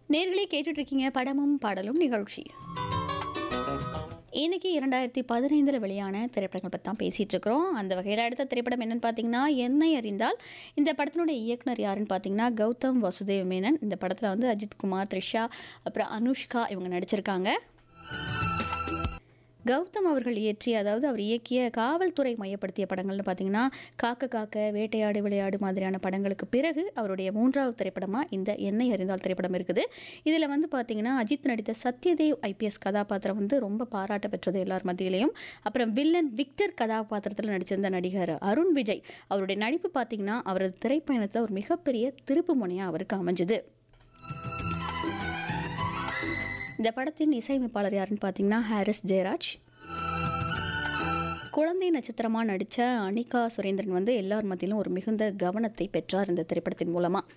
நேர்களே கேட்டுட்டு இருக்கீங்க படமும் பாடலும் நிகழ்ச்சி இன்னைக்கு இரண்டாயிரத்தி பதினைந்தில் வெளியான திரைப்படங்கள் பற்றி தான் பேசிகிட்டு இருக்கிறோம் அந்த வகையில் அடுத்த திரைப்படம் என்னன்னு பார்த்தீங்கன்னா என்னை அறிந்தால் இந்த படத்தினுடைய இயக்குனர் யாருன்னு பார்த்தீங்கன்னா கௌதம் வசுதேவ் மேனன் இந்த படத்தில் வந்து அஜித் குமார் த்ரிஷா அப்புறம் அனுஷ்கா இவங்க நடிச்சிருக்காங்க கௌதம் அவர்கள் இயற்றிய அதாவது அவர் இயக்கிய காவல்துறை மையப்படுத்திய படங்கள்னு பார்த்தீங்கன்னா காக்க காக்க வேட்டையாடு விளையாடு மாதிரியான படங்களுக்கு பிறகு அவருடைய மூன்றாவது திரைப்படமாக இந்த எண்ணெய் அறிந்தால் திரைப்படம் இருக்குது இதில் வந்து பார்த்தீங்கன்னா அஜித் நடித்த சத்யதேவ் ஐபிஎஸ் கதாபாத்திரம் வந்து ரொம்ப பாராட்ட பெற்றது எல்லார் மத்தியிலையும் அப்புறம் வில்லன் விக்டர் கதாபாத்திரத்தில் நடிச்சிருந்த நடிகர் அருண் விஜய் அவருடைய நடிப்பு பார்த்தீங்கன்னா அவரது திரைப்பயணத்தில் ஒரு மிகப்பெரிய திருப்பு முனையாக அவருக்கு அமைஞ்சுது இந்த படத்தின் இசையமைப்பாளர் யாருன்னு பார்த்தீங்கன்னா ஹாரிஸ் ஜெயராஜ் குழந்தை நட்சத்திரமாக நடித்த அனிகா சுரேந்திரன் வந்து எல்லார் மத்தியிலும் ஒரு மிகுந்த கவனத்தை பெற்றார் இந்த திரைப்படத்தின் மூலமாக